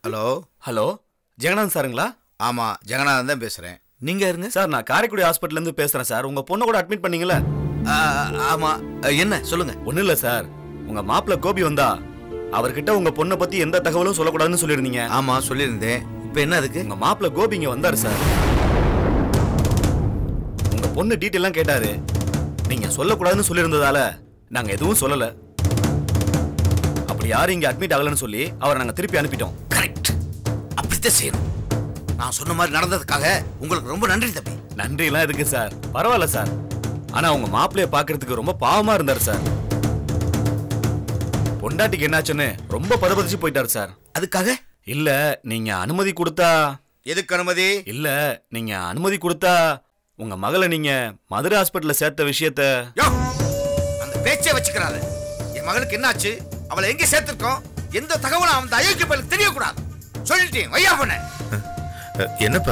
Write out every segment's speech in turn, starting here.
Hello hello Jeganathan சாருங்களா ஆமா ஜெகநாதன் தான் பேசுறேன் நீங்க இருங்க சார் நான் காரைக்குடி ஹாஸ்பிட்டல்ல இருந்து பேசுறேன் சார் உங்க பொண்ணை கூட அட்மிட் பண்ணீங்களா ஆ, ஆமா அ, என்ன சொல்லுங்க ஒண்ணும் இல்ல சார் உங்க மாப்பிள்ள கோபி வந்தா அவர்கிட்ட உங்க பொண்ணை பத்தி எந்த தகவலும் சொல்லக்கூடாதுன்னு சொல்லியிருந்தீங்க ஆமா சொல்லியிருந்தேன் இப்போ என்ன அதுக்கு உங்க மாப்பிள்ள கோபி இங்க வந்தாரு சார் உங்க பொண்ணு டீட்டெயிலாம் கேட்டாரு நீங்க சொல்லக்கூடாதுன்னு சொல்லியிருந்ததால நாங்க எதுவும் சொல்லல அப்படி யாரும் இங்க அட்மிட் ஆகலன்னு சொல்லி அவரை நாங்க திருப்பி அனுப்பிட்டோம் கரெக்ட் அப்படித்தான் செய்யணும் நான் சொன்ன மாதிரி நடந்ததுக்காக உங்களுக்கு ரொம்ப நன்றி தம்பி நன்றி எல்லாம் இருக்கு சார் பரவாயில்ல சார் ஆனா உங்க மாப்பிள்ளைய பாக்குறதுக்கு ரொம்ப பாவமா இருந்தார் சார் பொண்டாட்டிக்கு என்னாச்சுன்னு ரொம்ப பதபதிச்சு போயிட்டாரு சார் அதுக்காக இல்ல நீங்க அனுமதி கொடுத்தா எதுக்கு அனுமதி இல்ல நீங்க அனுமதி கொடுத்தா உங்க மகளை நீங்க மதுரை ஹாஸ்பிட்டல்ல சேர்த்த விஷயத்த யோ அந்த பேச்சை வச்சுக்கிறாரு என் மகளுக்கு என்னாச்சு அவளை எங்க சேர்த்திருக்கோம் எந்த தகவலும் அந்த அயோக்கிய பையனுக்கு தெரியக்கூடாது சொல்லிட்டேன் வையா பண்ண என்னப்பா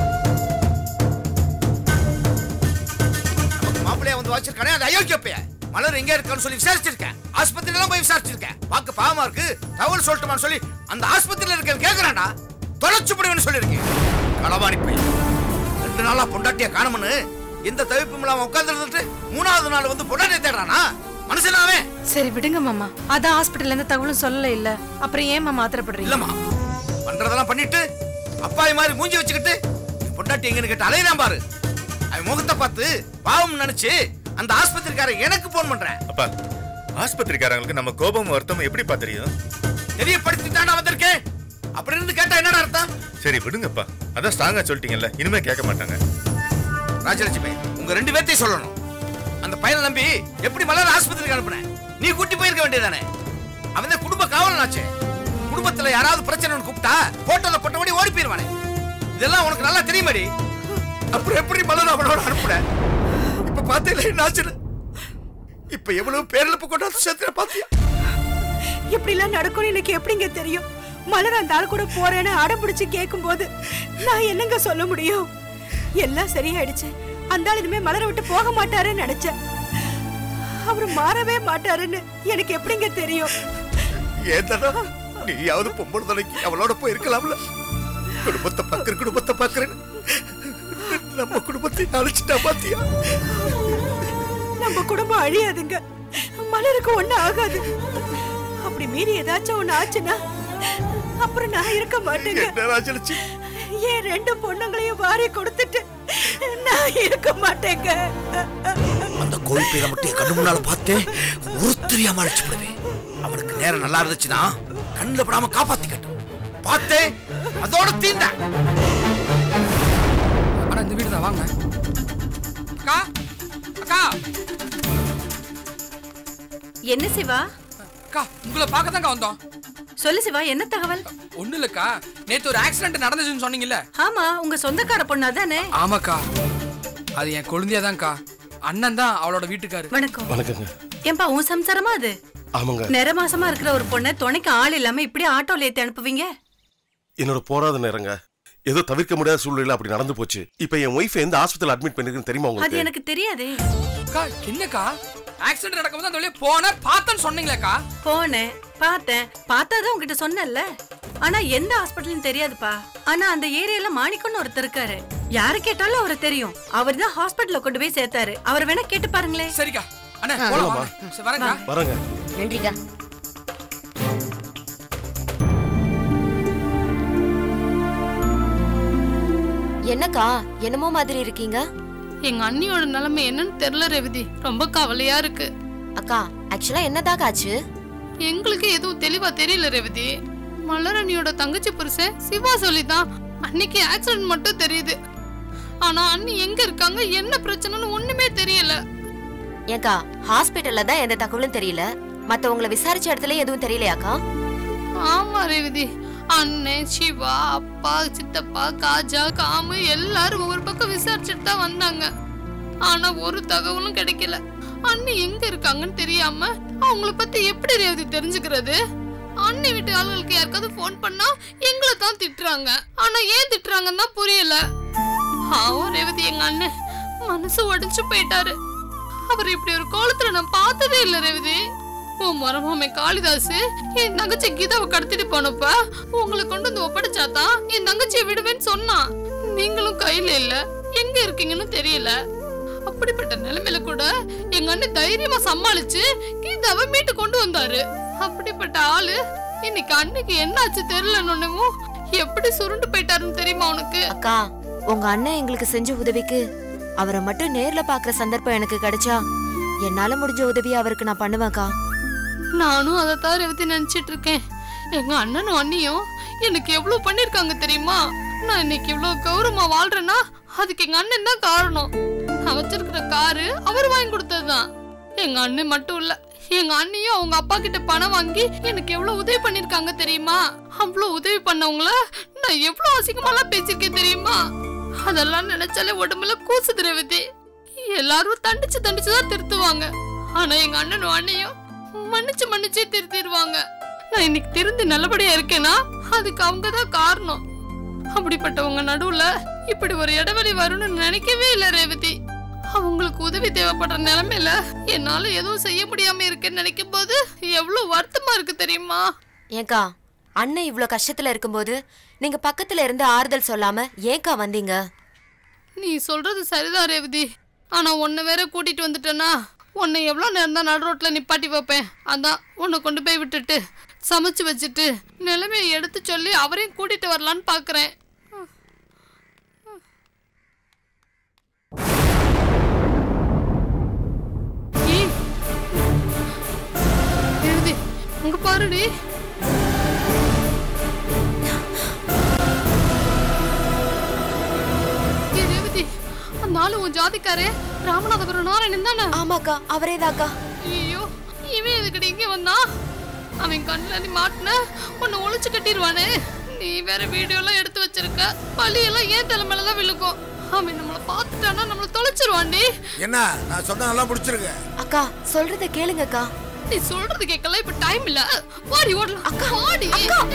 நமக்கு மாப்பிள்ளைய வந்து வச்சிருக்கானே அந்த அயோக்கிய பையன் மலர் எங்க இருக்கான்னு சொல்லி விசாரிச்சிருக்கேன் ஆஸ்பத்திரியில எல்லாம் போய் விசாரிச்சிருக்கேன் பார்க்க பாவமா இருக்கு தகவல் சொல்லட்டுமான்னு சொல்லி அந்த ஆஸ்பத்திரியில இருக்க கேக்குறான்டா தொலைச்சு முடிவுன்னு சொல்லியிருக்கேன் களவாணி பையன் ரெண்டு நாளா பொண்டாட்டிய காணும்னு எந்த தவிப்பும் இல்லாம உட்கார்ந்து இருந்துட்டு மூணாவது நாள் வந்து பொண்டாட்டிய தேடுறானா மனுஷனாவே சரி விடுங்க மாமா அதான் ஹாஸ்பிட்டல்ல எந்த தகவலும் சொல்லல இல்ல அப்புறம் ஏன் மாமா ஆத்திரப்படுறீங்க இல்லம்மா பண்றதெல்லாம் பண்ணிட்டு அப்பாய் மாதிரி மூஞ்சி வச்சுக்கிட்டு என் பொண்டாட்டி எங்கன்னு கேட்டு அலையறான் பாரு அவன் முகத்தை பார்த்து பாவம் நினைச்சு அந்த ஆஸ்பத்திரிக்காரன் எனக்கு போன் பண்றேன் அப்பா ஆஸ்பத்திரிக்காரங்களுக்கு நம்ம கோபம் வருத்தம் எப்படிப்பா தெரியும் தெரியப்படுத்திட்டாண்டா வந்திருக்கேன் அப்படி இருந்து கேட்டா என்னடா அர்த்தம் சரி விடுங்கப்பா அதான் ஸ்ட்ராங்கா சொல்லிட்டீங்கல்ல இனிமே கேட்க மாட்டாங்க ராஜலட்சுமி உங்க ரெண்டு பேர்த்தையும் சொல்லணும் அந்த பையனை நம்பி எப்படி மலர் ஆஸ்பத்திரிக்கு அனுப்புனேன் நீ கூட்டி போயிருக்க வேண்டியதானே அவன் தான் குடும்ப காவலனாச்சே குடும்பத்துல யாராவது பிரச்சனைன்னு கூப்பிட்டா போட்டோல போட்டபடி ஓடி போயிருவானே இதெல்லாம் உனக்கு நல்லா தெரியுமாடி அப்புறம் எப்படி மலர் அவனோட அனுப்புன இப்ப பாத்தீங்களா என்ன ஆச்சுன்னு இப்ப எவ்வளவு பேரிழப்பு கொண்டாந்து சேர்த்து பாத்தியா இப்படி எல்லாம் நடக்கும்னு எனக்கு எப்படிங்க தெரியும் மலர் அந்த ஆள் கூட போறேன்னு அடம் பிடிச்சு கேட்கும்போது நான் என்னங்க சொல்ல முடியும் எல்லாம் சரியாயிடுச்சு அந்த ஆள் இனிமே மலரை விட்டு போக மாட்டாருன்னு நினைச்சேன் அவர் மாறவே மாட்டாருன்னு எனக்கு எப்படிங்க தெரியும் ஏதா நீயாவது பொம்பளை தலைக்கு அவளோட போய் இருக்கலாம்ல குடும்பத்தை பாக்குற குடும்பத்தை பாக்குறேன்னு நம்ம குடும்பத்தை அழைச்சிட்டா பாத்தியா நம்ம குடும்பம் அழியாதுங்க மலருக்கு ஒண்ணு ஆகாது அப்படி மீறி ஏதாச்சும் ஒண்ணு ஆச்சுன்னா அப்புறம் நான் இருக்க மாட்டேங்க என்ன ராஜலட்சுமி என் ரெண்டு பொண்ணுங்களையும் வாரி கொடுத்துட்டு நான் இருக்க மாட்டேங்க அந்த கோயில் பேரை மட்டும் என் கண்ணு முன்னால பார்த்தேன் உருத்தரியாம அழைச்சு விடுவேன் அவனுக்கு நேரம் நல்லா இருந்துச்சுன்னா கண்ணுல படாம காப்பாத்திக்கட்டும் பார்த்தேன் அதோட தீந்தேன் ஆனா இந்த வீடு தான் வாங்க அக்கா அக்கா என்ன சிவா அக்கா உங்களை பார்க்க தாங்க வந்தோம் சொல்லு சிவா என்ன தகவல் ஒண்ணு இல்லக்கா நேத்து ஒரு ஆக்சிடென்ட் நடந்துச்சுன்னு சொன்னீங்கல்ல ஆமா உங்க சொந்தக்கார பொண்ணு அதானே ஆமாக்கா அது என் கொழுந்தியா தான்க்கா அண்ணன் தான் அவளோட வீட்டுக்காரு வணக்கம் வணக்கங்க ஏன்பா உன் சம்சாரமா அது ஆமாங்க நிற மாசமா இருக்கிற ஒரு பொண்ணை துணைக்கு ஆள் இல்லாம இப்படி ஆட்டோல ஏத்தி அனுப்புவீங்க என்னோட போராத நேரங்க ஏதோ தவிர்க்க முடியாத சூழ்நிலை அப்படி நடந்து போச்சு இப்ப என் ஒய்ஃப் எந்த ஹாஸ்பிட்டல் அட்மிட் பண்ணிருக்குன்னு தெரியுமா அது உங்களுக்கு எனக்கு தெரியாதே அக்கா என்னக்கா ஆக்சிடென்ட் நடக்கும்போது அந்த வழியா போன பார்த்தேன்னு சொன்னீங்களேக்கா போனேன் பார்த்தேன் பார்த்தாதான் உங்ககிட்ட சொன்னேன்ல ஆனா எந்த ஹாஸ்பிட்டல்னு தெரியாதுப்பா ஆனா அந்த ஏரியால மாணிக்கம்னு ஒருத்தர் இருக்காரு யாரு கேட்டாலும் அவரை தெரியும் அவர் தான் ஹாஸ்பிட்டல்ல கொண்டு போய் சேர்த்தாரு அவர் வேணா கேட்டு பாருங்களேன் சரிக்கா அண்ணா போலாம் வாங்க. சரி, வரேன்க்கா வரங்க நன்றிக்கா என்னக்கா என்னமோ மாதிரி இருக்கீங்க எங்க அண்ணியோட நிலைமை என்னன்னு தெரியல ரேவதி ரொம்ப கவலையா இருக்கு அக்கா ஆக்சுவலா என்னதாக்கா ஆச்சு எங்களுக்கு எதுவும் தெளிவா தெரியல ரேவதி மலரணியோட தங்கச்சி புருஷன் சிவா சொல்லிதான் அன்னைக்கு ஆக்சிடென்ட் மட்டும் தெரியுது ஆனா அண்ணி எங்க இருக்காங்க என்ன பிரச்சனைன்னு ஒண்ணுமே தெரியல ஏக்கா ஹாஸ்பிட்டல்ல தான் எந்த தகவலும் தெரியல மத்தவங்கள விசாரிச்ச இடத்துல எதுவும் தெரியலையாக்கா ஆமா ரேவதி அண்ணன் சிவா அப்பா சித்தப்பா காஜா காமு எல்லாரும் ஒவ்வொரு பக்கம் விசாரிச்சுட்டு தான் வந்தாங்க ஆனா ஒரு தகவலும் கிடைக்கல அண்ணி எங்க இருக்காங்கன்னு தெரியாம அவங்கள பத்தி எப்படி ரேவதி தெரிஞ்சுக்கிறது அண்ணி வீட்டு ஆளுங்களுக்கு யாருக்காவது ஃபோன் பண்ணா எங்களை தான் திட்டுறாங்க ஆனா ஏன் திட்டுறாங்கன்னு தான் புரியல ஆவும் ரேவதி எங்க அண்ணன் மனசு உடைஞ்சு போயிட்டாரு அவர் இப்படி ஒரு கோலத்துல நான் பார்த்ததே இல்ல ரேவதி உன் மரமாமே காளிதாஸ் என் தங்கச்சி கீதாவை கடத்திட்டு போனப்ப உங்களை கொண்டு வந்து ஒப்படைச்சாதான் என் தங்கச்சியை விடுவேன்னு சொன்னான் நீங்களும் கையில இல்ல எங்க இருக்கீங்கன்னு தெரியல அப்படிப்பட்ட நிலைமையில கூட எங்க அண்ணன் தைரியமா சமாளிச்சு கீதாவை மீட்டு கொண்டு வந்தாரு அப்படிப்பட்ட ஆளு இன்னைக்கு அன்னைக்கு என்னாச்சு தெரியலன்னு எப்படி சுருண்டு போயிட்டாருன்னு தெரியுமா உனக்கு அக்கா உங்க அண்ணன் எங்களுக்கு செஞ்ச உதவிக்கு அவரை மட்டும் நேர்ல பாக்குற சந்தர்ப்பம் எனக்கு கிடைச்சா என்னால முடிஞ்ச உதவியை அவருக்கு நான் பண்ணுவேன்க்கா நானும் அதை தான் ரேவதி நினைச்சிட்டு இருக்கேன் எங்க அண்ணனும் அண்ணியும் எனக்கு எவ்வளவு பண்ணிருக்காங்க தெரியுமா நான் இன்னைக்கு இவ்வளவு கௌரவமா வாழ்றேன்னா அதுக்கு எங்க அண்ணன் தான் காரணம் நான் வச்சிருக்கிற காரு அவர் வாங்கி கொடுத்ததுதான் எங்க அண்ணன் மட்டும் இல்ல எங்க அண்ணியும் அவங்க அப்பா கிட்ட பணம் வாங்கி எனக்கு எவ்வளவு உதவி பண்ணிருக்காங்க தெரியுமா அவ்வளவு உதவி பண்ணவங்கள நான் எவ்வளவு அசிங்கமாலாம் பேசிருக்கேன் தெரியுமா அதெல்லாம் நினைச்சாலே உடம்புல கூசுது ரேவதி எல்லாரும் தண்டிச்சு தண்டிச்சு தான் திருத்துவாங்க ஆனா எங்க அண்ணனும் அண்ணியும் மன்னிச்சு மன்னிச்சே திருத்திடுவாங்க நான் இன்னைக்கு திருந்து நல்லபடியா இருக்கேனா அதுக்கு அவங்க தான் காரணம் அப்படிப்பட்டவங்க நடுவுல இப்படி ஒரு இடைவெளி வரும்னு நினைக்கவே இல்ல ரேவதி அவங்களுக்கு உதவி தேவைப்படுற நிலைமையில என்னால எதுவும் செய்ய முடியாம இருக்கேன்னு நினைக்கும் போது எவ்வளவு வருத்தமா இருக்கு தெரியுமா ஏnkா அண்ணன் இவ்ளோ கஷ்டத்துல இருக்கும்போது நீங்க பக்கத்துல இருந்து ஆறுதல் சொல்லாம ஏnkா வந்தீங்க நீ சொல்றது சரிதான் ரேவதி ஆனா உன்னை வேற கூட்டிட்டு வந்துட்டேனா உன்னை எவ்வளோ நேரம் தான் நடு ரோட்ல நிப்பாட்டி வைப்பேன் அதான் உன்னை கொண்டு போய் விட்டுட்டு சமைச்சு வச்சுட்டு நிலைமையை எடுத்து சொல்லி அவரையும் கூட்டிட்டு வரலான்னு பாக்குறேன் ஏய், ரேவதி அங்க பாருடி ஏய், ரேவதி அந்த ஆளு உன் ஜாதிக்காரே ராமநாதபுரம் நாராயணன் தானே ஆமாக்கா அவரே தாக்கா ஐயோ இவன் எதுக்கடி இங்க வந்தான் அவன் கண்ணுல நீ மாட்டின உன்னை ஒளிச்சு கட்டிடுவானே நீ வேற வீடியோ எல்லாம் எடுத்து வச்சிருக்க பழி எல்லாம் ஏன் தலைமையில தான் விழுக்கும் அவன் நம்மள பார்த்துட்டானா நம்மள தொலைச்சிருவான்டி என்ன நான் சொன்னதெல்லாம் பிடிச்சிருக்கு அக்கா சொல்றத கேளுங்கக்கா நீ சொல்றது கேட்கல இப்ப டைம் இல்ல வாடி ஓடலாம் அக்கா வாடி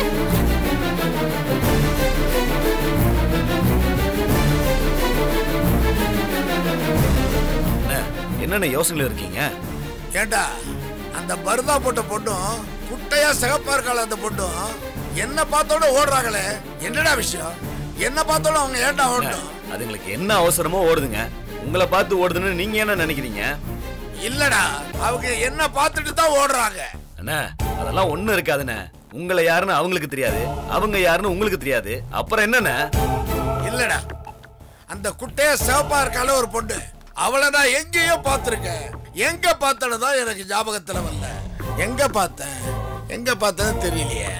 என்னென்ன யோசனையில் இருக்கீங்க ஏண்டா அந்த பருதா போட்ட பொண்ணும் குட்டையா சிகப்பா இருக்காள அந்த பொண்ணும் என்ன பார்த்தோட ஓடுறாங்களே என்னடா விஷயம் என்ன பார்த்தோட அவங்க ஏன்டா ஓடணும் அதுங்களுக்கு என்ன அவசரமோ ஓடுதுங்க உங்களை பார்த்து ஓடுதுன்னு நீங்க என்ன நினைக்கிறீங்க இல்லடா அவங்க என்ன பார்த்துட்டு தான் ஓடுறாங்க அண்ணா அதெல்லாம் ஒண்ணும் இருக்காதுண்ணே உங்களை யாருன்னு அவங்களுக்கு தெரியாது அவங்க யாருன்னு உங்களுக்கு தெரியாது அப்புறம் என்னண்ணே இல்லடா அந்த குட்டையா சிவப்பா இருக்கால ஒரு பொண்ணு அவளை நான் எங்கேயோ பார்த்துருக்கேன் எங்க பார்த்தனு தான் எனக்கு ஞாபகத்துல வரல எங்க பார்த்தேன் எங்க பார்த்தேன்னு தெரியலையே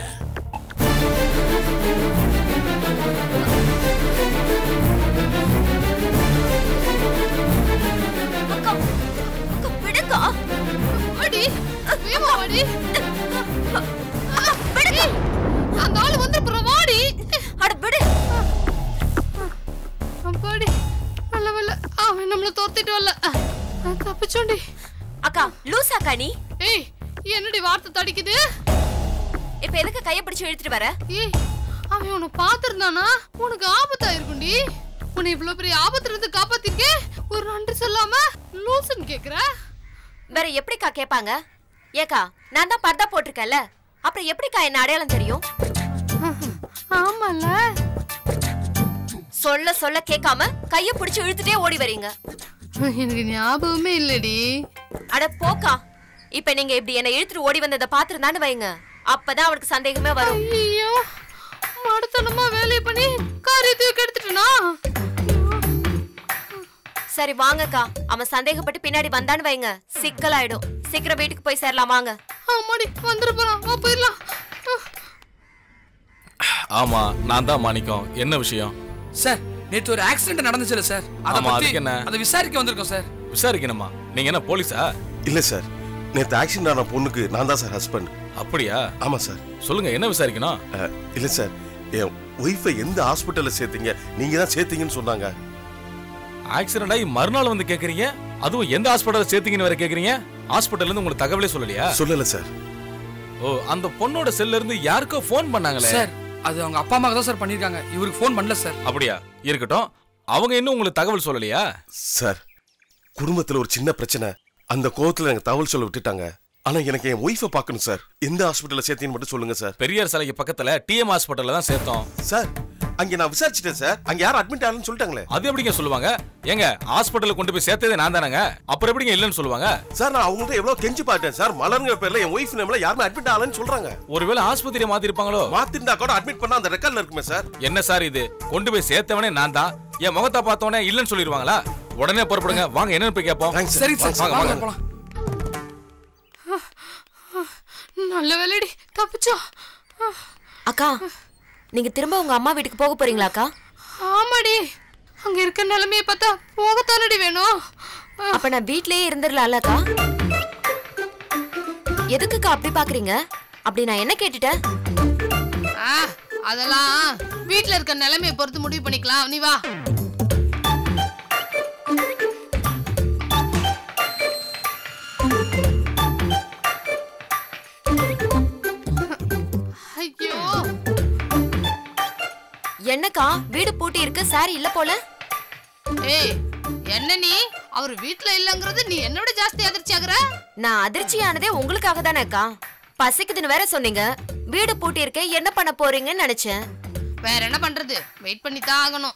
விடுக்கா வாடி வேமா வாடி ஏய், அந்த ஆளு வந்து வாடி அட விடு அப்பாடி நல்ல வேலை அவன் நம்மள தோத்திட்டு வரல தப்பிச்சோண்டி அக்கா லூசாக்கா நீ ஏய் என்னடி வார்த்தை தடிக்குது இப்ப எதுக்கு கைய பிடிச்சு இழுத்துட்டு வர ஏய் அவன் உன்னை பார்த்திருந்தானா உனக்கு ஆபத்தா இருக்கும்டி உன்னை இவ்வளவு பெரிய ஆபத்துல இருந்து காப்பாத்திருக்கே ஒரு நன்றி சொல்லாம லூசுன்னு கேக்குற வேற எப்படிக்கா கேட்பாங்க ஏக்கா நான் தான் பர்தா போட்டிருக்கேன்ல அப்புறம் எப்படிக்கா என்ன அடையாளம் தெரியும் ஆமால சொல்ல சொல்ல கேட்காம கைய பிடிச்சு இழுத்துட்டே ஓடி வரீங்க எனக்கு ஞாபகமே இல்லடி அட போக்கா இப்ப நீங்க இப்படி என்ன இழுத்துட்டு ஓடி வந்ததை பாத்துருந்தான்னு வைங்க அப்பதான் அவனுக்கு சந்தேகமே வரும் ஐயோ மடத்தனமா வேலையை பண்ணி காரியத்துக்கு எடுத்துட்டனா சரி வாங்கக்கா அவன் சந்தேகப்பட்டு பின்னாடி வந்தான்னு வைங்க சிக்கலாயிடும் சீக்கிரம் வீட்டுக்கு போய் சேரலாம் வாங்க ஆமாடி வந்துட போறான் வா போயிடலாம் ஆமா நான் தான் மாணிக்கம் என்ன விஷயம் சார் நேத்து ஒரு ஆக்சிடென்ட் நடந்துச்சுல சார் அத ஆமா, பத்தி அதுக்கு என்ன? அதை விசாரிக்க வந்திருக்கோம் சார் விசாரிக்கணுமா நீங்க என்ன போலீஸா இல்ல சார் நேத்து ஆக்சிடென்ட் ஆன பொண்ணுக்கு நான் தான் சார் ஹஸ்பண்ட் அப்படியா ஆமா சார் சொல்லுங்க என்ன விசாரிக்கணும் அஹ், இல்ல சார் என் ஒய்ஃபை எந்த ஹாஸ்பிட்டல்ல சேர்த்தீங்க நீங்க தான் சேர்த்தீங்கன்னு சொன்னாங்க ஆக்சிடென்ட் ஆகி மறுநாள் வந்து கேக்குறீங்க அதுவும் எந்த ஹாஸ்பிட்டல் சேர்த்தீங்கன்னு வேற கேக்குறீங்க ஹாஸ்பிட்டல்ல இருந்து உங்களுக்கு தகவலே சொல்லலையா சொல்லல சார் ஓ அந்த பொண்ணோட செல்ல இருந்து யாருக்கோ ஃபோன் பண்ணாங்களே சார் அது அவங்க அப்பா அம்மா தான் சார் பண்ணிருக்காங்க இவருக்கு ஃபோன் பண்ணல சார் அப்படியா இருக்கட்டும் அவங்க இன்னும் உங்களுக்கு தகவல் சொல்லலையா சார் குடும்பத்துல ஒரு சின்ன பிரச்சனை அந்த கோவத்துல எனக்கு தகவல் சொல்ல விட்டுட்டாங்க ஆனா எனக்கு என் ஒய்ஃபை பார்க்கணும் சார் எந்த ஹாஸ்பிட்டல்ல சேர்த்தீங்கன்னு மட்டும் சொல்லுங்க சார் பெரியார் சாலைக்கு பக்கத்துல டிஎம் ஹாஸ்பிட்டல்ல தான் சேர்த்தோம் சார் அங்க நான் விசாரிச்சிட்டேன் சார் அங்க யாரும் அட்மிட் ஆகலன்னு சொல்லிட்டாங்களே அது எப்படிங்க சொல்லுவாங்க ஏங்க ஹாஸ்பிட்டல்ல கொண்டு போய் சேர்த்ததே நான் தானேங்க அப்புறம் எப்படிங்க இல்லைன்னு சொல்லுவாங்க சார் நான் அவங்கள்ட்ட எவ்வளவு கெஞ்சி பார்த்தேன் சார் மலருங்கிற பேர்ல என் ஒய்ஃப் நேம்ல யாருமே அட்மிட் ஆகலன்னு சொல்றாங்க ஒருவேளை ஆஸ்பத்திரியை மாத்தி இருப்பாங்களோ மாத்திருந்தா கூட அட்மிட் பண்ணா அந்த ரெக்கார்ட்ல இருக்குமே சார் என்ன சார் இது கொண்டு போய் சேர்த்தவனே நான் தான் என் முகத்தை பார்த்தவனே இல்லைன்னு சொல்லிடுவாங்களா உடனே புறப்படுங்க வாங்க என்னன்னு போய் கேட்போம் சரி சார் வாங்க வாங்க வாங்க போலாம் நல்ல வேலைடி தப்பிச்சோம் அக்கா நீங்க திரும்ப உங்க அம்மா வீட்டுக்கு போக போறீங்களா அக்கா ஆமாடி அங்க இருக்க நிலைமையை பார்த்தா போகத்தானடி வேணும் அப்ப நான் வீட்லயே இருந்துடலாம்ல அக்கா எதுக்குக்கா அப்படி பாக்குறீங்க அப்படி நான் என்ன கேட்டுட்டேன் ஆ, அதெல்லாம் வீட்ல இருக்க நிலைமையை பொறுத்து முடிவு பண்ணிக்கலாம் நீ வா ஐயோ என்னக்கா வீடு பூட்டி இருக்கு சாரி இல்ல போல ஏய் என்ன நீ அவர் வீட்ல இல்லங்கிறது நீ என்னோட ஜாஸ்தி அதிர்ச்சி ஆகுற நான் அதிர்ச்சியானதே உங்களுக்காக தானே அக்கா பசிக்குதுன்னு வேற சொன்னீங்க வீடு பூட்டி இருக்க என்ன பண்ண போறீங்கன்னு நினைச்சேன் வேற என்ன பண்றது வெயிட் பண்ணி தான் ஆகணும்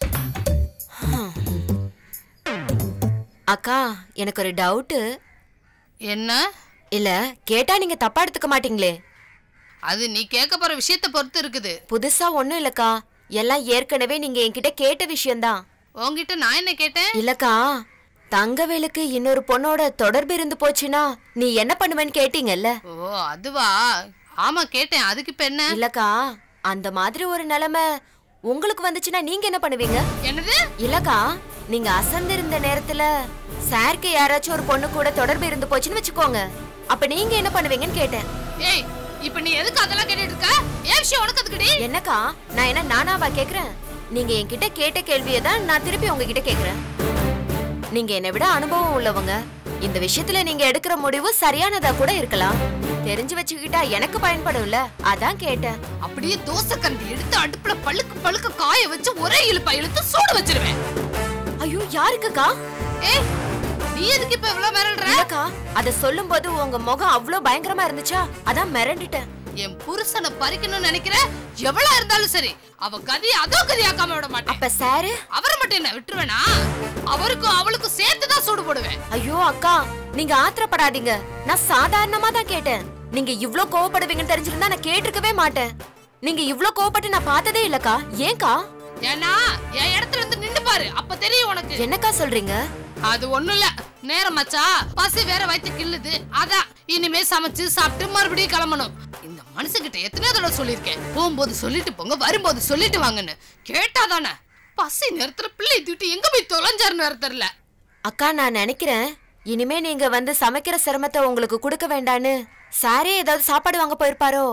அக்கா எனக்கு ஒரு டவுட்டு என்ன இல்ல கேட்டா நீங்க தப்பா எடுத்துக்க மாட்டீங்களே அது நீ கேட்க போற விஷயத்த பொறுத்து இருக்குது புதுசா ஒண்ணும் இல்லக்கா எல்லாம் ஏற்கனவே நீங்க என்கிட்ட கேட்ட விஷயம்தான் உன்கிட்ட நான் என்ன கேட்டேன் இல்லக்கா தங்கவேலுக்கு இன்னொரு பொண்ணோட தொடர்பு இருந்து போச்சுன்னா நீ என்ன பண்ணுவேன்னு கேட்டீங்கல்ல ஓ அதுவா ஆமா கேட்டேன் அதுக்கு இப்ப என்ன இல்லக்கா அந்த மாதிரி ஒரு நிலைமை உங்களுக்கு வந்துச்சுன்னா நீங்க என்ன பண்ணுவீங்க என்னது இல்லக்கா நீங்க அசந்திருந்த நேரத்துல சாருக்கு யாராச்சும் ஒரு பொண்ணு கூட தொடர்பு இருந்து போச்சுன்னு வச்சுக்கோங்க அப்ப நீங்க என்ன பண்ணுவீங்கன்னு கேட்டேன் ஏய் இப்ப நீ எதுக்கு அதெல்லாம் கேட்டுட்டு இருக்க ஏன் விஷயம் உனக்கு அதுக்குடி என்னக்கா நான் என்ன நானாவா கேக்குறேன் நீங்க என்கிட்ட கேட்ட கேள்வியை தான் நான் திருப்பி உங்ககிட்ட கேக்குறேன் நீங்க என்னை விட அனுபவம் உள்ளவங்க இந்த விஷயத்துல நீங்க எடுக்கிற முடிவு சரியானதா கூட இருக்கலாம் தெரிஞ்சு வச்சுக்கிட்டா எனக்கு பயன்படும்ல அதான் கேட்டேன் அப்படியே தோசை கரண்டி எடுத்து அடுப்புல பழுக்கு பழுக்க காய வச்சு ஒரே இழுப்பா இழுத்து சூடு வச்சிருவேன் ஐயோ யாருக்குக்கா ஏய் நீ எதுக்கு இப்ப இவ்வளவு மிரள்ற இல்லக்கா அத சொல்லும் போது உங்க முகம் அவ்ளோ பயங்கரமா இருந்துச்சா அதான் மிரண்டுட்டேன் என் புருஷனை பறிக்கணும்னு நினைக்கிற எவ்வளவு இருந்தாலும் சரி அவ கதியை அதோ கதியாக்காம விட மாட்டேன் அப்ப சாரு அவரை மட்டும் என்ன விட்டுருவேனா அவருக்கும் அவளுக்கும் சேர்த்து தான் சூடு போடுவேன் ஐயோ அக்கா நீங்க ஆத்திரப்படாதீங்க நான் சாதாரணமா தான் கேட்டேன் நீங்க இவ்ளோ கோவப்படுவீங்கன்னு தெரிஞ்சிருந்தா நான் கேட்டிருக்கவே மாட்டேன் நீங்க இவ்ளோ கோவப்பட்டு நான் பார்த்ததே இல்லக்கா ஏன்க்கா ஏன்னா என் இடத்துல இருந்து நின்னு பாரு அப்ப தெரியும் உனக்கு என்னக்கா சொல்றீங்க அது ஒண்ணும் இல்ல நேரம் மச்சா பசி வேற வயித்து கிள்ளுது அதான் இனிமே சமைச்சு சாப்பிட்டு மறுபடியும் கிளம்பணும் இந்த மனுஷங்கிட்ட எத்தனை தடவை சொல்லியிருக்கேன் போகும்போது சொல்லிட்டு போங்க வரும்போது சொல்லிட்டு வாங்கன்னு கேட்டாதானே பசி நேரத்துல பிள்ளை தூட்டி எங்க போய் தொலைஞ்சாருன்னு வேற தெரியல அக்கா நான் நினைக்கிறேன் இனிமே நீங்க வந்து சமைக்கிற சிரமத்தை உங்களுக்கு கொடுக்க வேண்டான்னு சாரே ஏதாவது சாப்பாடு வாங்க போயிருப்பாரோ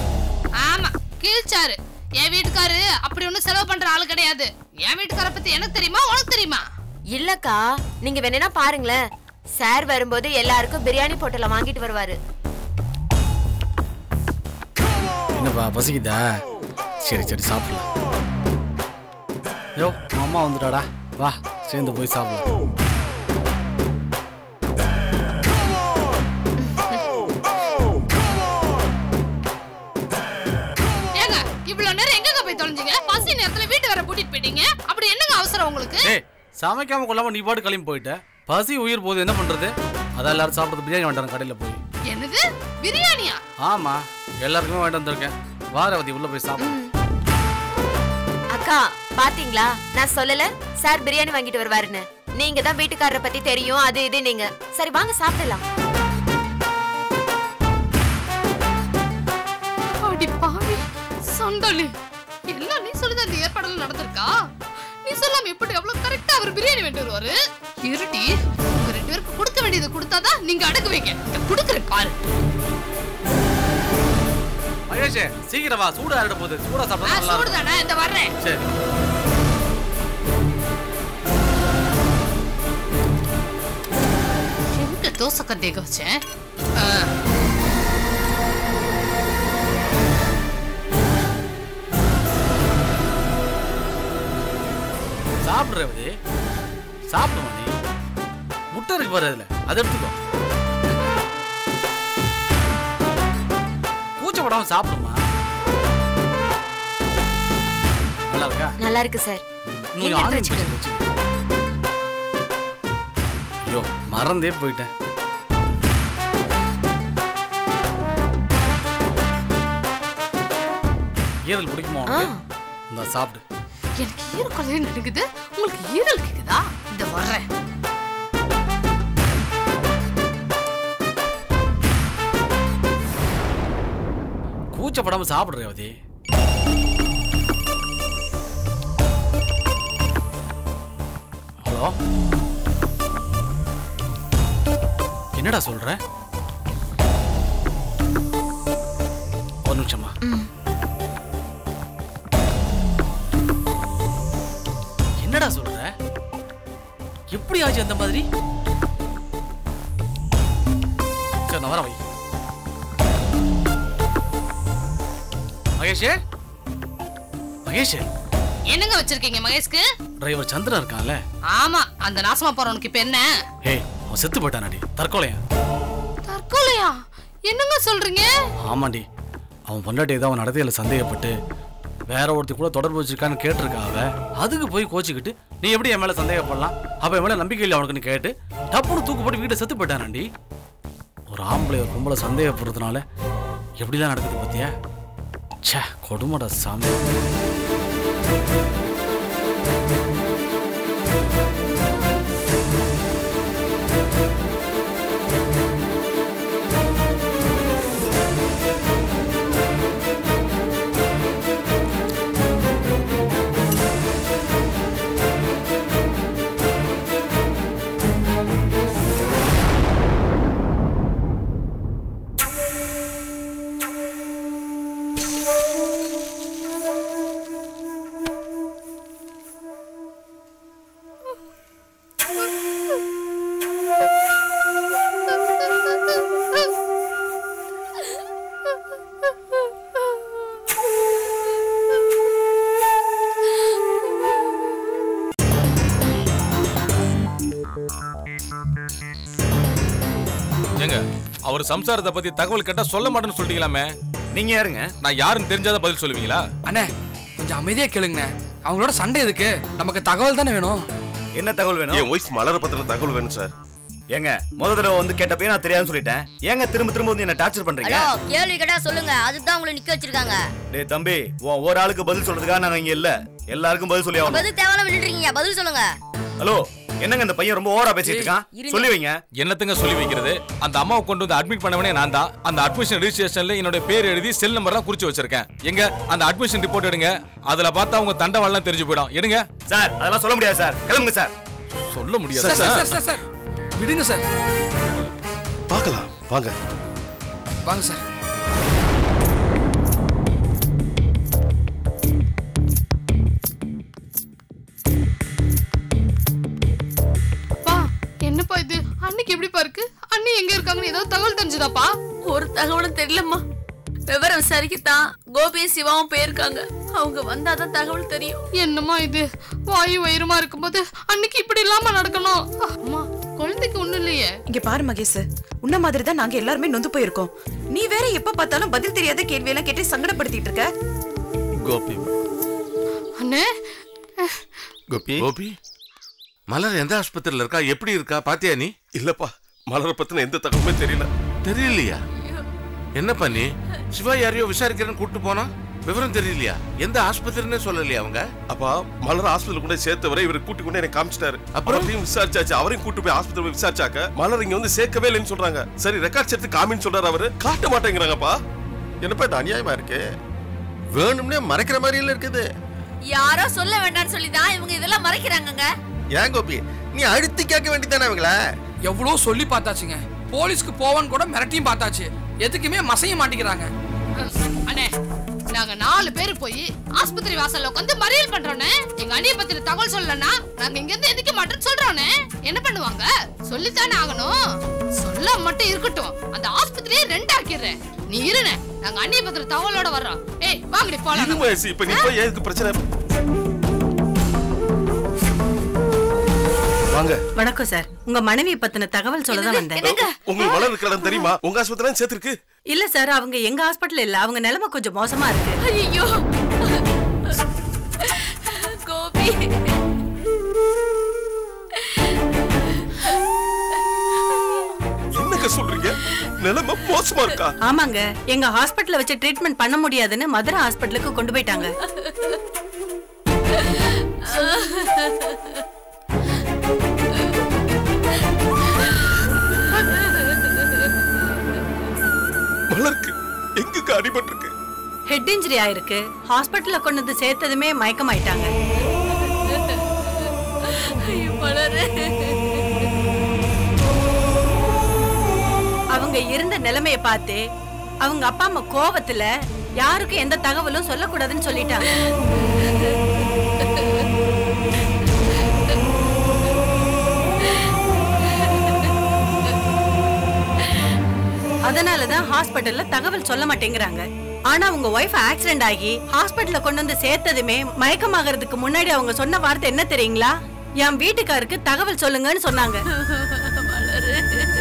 ஆமா கீழ்ச்சாரு என் வீட்டுக்காரு அப்படி ஒண்ணும் செலவு பண்ற ஆளு கிடையாது என் வீட்டுக்கார பத்தி எனக்கு தெரியுமா உனக்கு தெரியுமா இல்லக்கா நீங்க வேணா பாருங்களேன் சார் வரும்போது எல்லாருக்கும் பிரியாணி போட்டல வாங்கிட்டு வருவாரு என்னப்பா பசிக்குதா சரி சரி சாப்பிடலாம் யோ அம்மா வந்துட்டாடா வா சேர்ந்து போய் சாப்பிடலாம் ஏங்க இவ்வளவு நேரம் எங்கங்க போய் தொலைஞ்சீங்க பசி நேரத்துல வீட்டு வர கூட்டிட்டு போயிட்டீங்க அப்படி என்னங்க அவசரம் உங்களுக்கு ஏய் சமைக்காம கொள்ளாம நீ பாட்டு கிளம்பி போயிட்ட பசி உயிர் போகுது என்ன பண்றது அதான் எல்லாரும் சாப்பிட்றது பிரியாணி வேண்டாம் கடையில் போய் என்னது பிரியாணியா ஆமா எல்லாருக்குமே வேண்டாம் வந்திருக்கேன் வாரவதி உள்ள போய் சாப்பிடு அக்கா பாத்தீங்களா நான் சொல்லல சார் பிரியாணி வாங்கிட்டு வருவாருன்னு நீங்க தான் வீட்டுக்காரரை பத்தி தெரியும் அது இது நீங்க சரி வாங்க சாப்பிடலாம் அடி பாவி சண்டாளி எல்லாம் நீ சொல்லுது அந்த ஏற்பாடுல நடந்திருக்கா நீ சொல்லாம எப்படி அவ்வளவு கரெக்டா அவர் பிரியாணி வேண்டி வருவாரு இருட்டி உங்க ரெண்டு பேருக்கு கொடுக்க வேண்டியதை கொடுத்தாதான் நீங்க அடக்குவீங்க இத குடுக்குறேன் பாரு மகேஷே சீக்கிரம் வா சூடா ஆயிட போகுது சூடா ஆ, சாப்பிட நல்லா சூடு இருக்கும். தானே இந்த வர்றேன் சரி எங்க தோசை கத்தேக வச்சேன் ஆ. சாப்பிடு ரேவதி சாப்பிடு நீ முட்டை இருக்கு பாரு அதுல அதை எடுத்துக்கோ கூச்சப்படாம சாப்பிடுமா நல்லா இருக்கா நல்லா இருக்கு சார் நீ நீங்க எடுத்து ஆனியன் வச்சுக்கோங்க. வச்சு ஐயோ மறந்தே போயிட்டேன் ஈரல் பிடிக்குமா உனக்கு இந்த சாப்பிடு எனக்கு ஈரல் கொலையே நடக்குது உங்களுக்கு ஈரல் கேக்குதா இந்த வர்றேன் கூச்சப்படாம சாப்பிடு ரேவதி ஹலோ என்னடா சொல்ற ஒரு நிமிஷமா என்னடா சொல்ற எப்படி ஆச்சு அந்த மாதிரி சரி நான் வரேன் வை மகேஷ் மகேஷ் என்னங்க வச்சிருக்கீங்க மகேஷ்க்கு டிரைவர் சந்திரன் இருக்கான்ல ஆமா அந்த நாசமா போறவனுக்கு இப்ப என்ன ஏய் அவன் செத்து போயிட்டானாடி தற்கொலையா தற்கொலையா என்னங்க சொல்றீங்க ஆமாண்டி அவன் பொண்டாட்டி ஏதோ அவன் நடத்தையில சந்தேகப்பட்டு வேற ஒருத்தி கூட தொடர்பு வச்சிருக்கான்னு கேட்டிருக்கா அவ அதுக்கு போய் கோச்சிக்கிட்டு நீ எப்படி என் மேல சந்தேகப்படலாம் அப்ப என் மேல நம்பிக்கை இல்லை அவனுக்குன்னு கேட்டு டப்புன்னு தூக்கு போட்டு வீட்டை செத்து போயிட்டானாண்டி ஒரு ஆம்பளை ஒரு பொம்பளை சந்தேகப்படுறதுனால எப்படிலாம் நடக்குது பத்தியா ச்சே கொடுமடா சாமி ஏங்க அவர் சம்சாரத்தை பத்தி தகவல் கேட்டா சொல்ல மாட்டேன்னு சொல்லிட்டீங்களாமே நீங்க யாருங்க நான் யாருன்னு தெரிஞ்சாதான் பதில் சொல்லுவீங்களா அண்ணே கொஞ்சம் அமைதியா கேளுங்கண்ணே அவங்களோட சண்டை எதுக்கு நமக்கு தகவல் தானே வேணும் என்ன தகவல் வேணும் என் ஒய்ஃப் மலர பத்தின தகவல் வேணும் சார் ஏங்க முத தடவை வந்து கேட்டப்பே நான் தெரியாதுன்னு சொல்லிட்டேன் ஏங்க திரும்ப திரும்ப வந்து என்ன டார்ச்சர் பண்றீங்க ஹலோ கேள்வி கேட்டா சொல்லுங்க அதுதான் உங்களை நிக்க வச்சிருக்காங்க டேய் தம்பி உன் ஒரு ஆளுக்கு பதில் சொல்றதுக்காக நாங்க இங்க இல்ல எல்லாருக்கும் பதில் சொல்லி ஆகணும் பதில் தேவையில்லாம நின்றுட்டீங்க பதில் சொல்லுங்க ஹலோ என்னங்க இந்த பையன் ரொம்ப ஓவரா பேசிட்டு இருக்கான் இருங்க. சொல்லி வைங்க என்னத்துங்க சொல்லி வைக்கிறது அந்த அம்மாவை கொண்டு வந்து அட்மிட் பண்ணவனே நான் தான் அந்த அட்மிஷன் ரிஜிஸ்ட்ரேஷன்ல என்னோட பேர் எழுதி செல் நம்பர்லாம் குறிச்சு வச்சிருக்கேன் எங்க அந்த அட்மிஷன் ரிப்போர்ட் எடுங்க அதுல பார்த்தா உங்க தண்டவாளம் தெரிஞ்சு போயிடும் எடுங்க சார் அதெல்லாம் சொல்ல முடியாது சார் கிளம்புங்க சார் சொல்ல முடியாது சார் சார் சார் சார் விடுங்க சார் பார்க்கலாம் வாங்க வாங்க சார் பா என்னப்பா இது அன்னைக்கு எப்படிப்பா இருக்கு அண்ணி எங்க இருக்காங்கன்னு ஏதாவது தகவல் தெரிஞ்சுதாப்பா ஒரு தகவலும் தெரியலம்மா விவரம் விசாரிக்கத்தான் கோபியும் சிவாவும் போயிருக்காங்க அவங்க வந்தாதான் தகவல் தெரியும் என்னம்மா இது வாயு வயிறுமா இருக்கும்போது அன்னைக்கு இப்படி இல்லாம நடக்கணும் அம்மா குழந்தைக்கு ஒண்ணும் இல்லையே இங்க பாரு மகேஷ் உன்ன மாதிரி தான் நாங்க எல்லாருமே நொந்து போயிருக்கோம் நீ வேற எப்ப பார்த்தாலும் பதில் தெரியாத கேள்வி எல்லாம் கேட்டு சங்கடப்படுத்திட்டு இருக்க கோபி அண்ணே கோபி கோபி மலர் எந்த ஆஸ்பத்திரியில இருக்கா எப்படி இருக்கா பாத்தியா நீ இல்லப்பா மலர பத்தின எந்த தகவலுமே தெரியல தெரியலையா என்ன பண்ணி சிவா யாரையோ விசாரிக்கிறேன்னு கூட்டு போனா விவரம் தெரியலையா எந்த ஆஸ்பத்திரின்னு சொல்லலையா அவங்க அப்பா மலர் ஹாஸ்பிட்டல் கூட சேர்த்தவரை இவர் கூட்டி கொண்டு எனக்கு காமிச்சிட்டாரு அப்புறம் அவரையும் விசாரிச்சாச்சு அவரையும் கூட்டு போய் ஹாஸ்பிட்டல் போய் விசாரிச்சாக்க மலர் இங்க வந்து சேர்க்கவே இல்லைன்னு சொல்றாங்க சரி ரெக்கார்ட்ஸ் எடுத்து காமின்னு சொல்றாரு அவரு காட்ட மாட்டேங்கிறாங்கப்பா என்னப்பா இது அநியாயமா இருக்கு வேணும்னே மறைக்கிற மாதிரி இருக்குது யாரோ சொல்ல வேண்டாம்னு சொல்லி தான் இவங்க இதெல்லாம் மறைக்கிறாங்கங்க ஏன் கோபி நீ அழுத்தி கேட்க வேண்டியதானே அவங்கள எவ்வளோ சொல்லி பார்த்தாச்சுங்க போலீஸ்க்கு போவான்னு கூட மிரட்டியும் பார்த்தாச்சு எதுக்குமே மசைய மாட்டேங்கிறாங்க அண்ணே நாங்க நாலு பேர் போய் ஆஸ்பத்திரி வாசல்ல உட்காந்து மறியல் பண்றோனே எங்க அண்ணிய பத்தின தகவல் சொல்லலன்னா நாங்க இங்க இருந்து எதுக்க மாட்டோம்னு சொல்றோனே என்ன பண்ணுவாங்க சொல்லித்தானே ஆகணும் சொல்ல மட்டும் இருக்கட்டும் அந்த ஆஸ்பத்திரியே ரெண்டாக்கிடுறேன் நீ இருனே நாங்க அண்ணிய பத்தின தகவலோட வர்றோம் ஏய் வாங்கடி இது போலாம் வயசு இப்ப நீ போய் எதுக்கு பிரச்சனை வாங்க வணக்கம் சார் உங்க மனைவி பத்தின தகவல் சொல்ல தான் வந்தேன் உங்களுக்கு மலர் இருக்கிற இடம் தெரியுமா உங்க ஆஸ்பத்திரி சேர்த்திருக்கு இல்ல சார் அவங்க எங்க ஹாஸ்பிடல்ல இல்ல அவங்க நிலைமை கொஞ்சம் மோசமா இருக்கு ஐயோ கோபி என்னங்க சொல்றீங்க நிலைமை மோசமா இருக்கா ஆமாங்க எங்க ஹாஸ்பிடல்ல வச்சு ட்ரீட்மெண்ட் பண்ண முடியாதுன்னு மதுரை ஹாஸ்பிடலுக்கு கொண்டு போயிட்டாங்க மலருக்கு எங்க அடிபட்டிருக்கு ஹெட் இன்ஜுரி ஆயிருக்கு ஹாஸ்பிடல்ல கொண்டு வந்து சேர்த்ததுமே மயக்கமாயிட்டாங்க ஐயோ மலரு அவங்க இருந்த நிலைமைய பார்த்து அவங்க அப்பா அம்மா கோவத்துல யாருக்கும் எந்த தகவலும் சொல்லக்கூடாதுன்னு சொல்லிட்டாங்க அதனாலதான் ஹாஸ்பிடல்ல தகவல் சொல்ல மாட்டேங்கிறாங்க ஆனா உங்க ஒய்ஃப் ஆக்சிடென்ட் ஆகி ஹாஸ்பிடல்ல கொண்டு வந்து சேர்த்ததுமே மயக்கமாகறதுக்கு முன்னாடி அவங்க சொன்ன வார்த்தை என்ன தெரியுங்களா என் வீட்டுக்காருக்கு தகவல் சொல்லுங்கன்னு சொன்னாங்க மலரு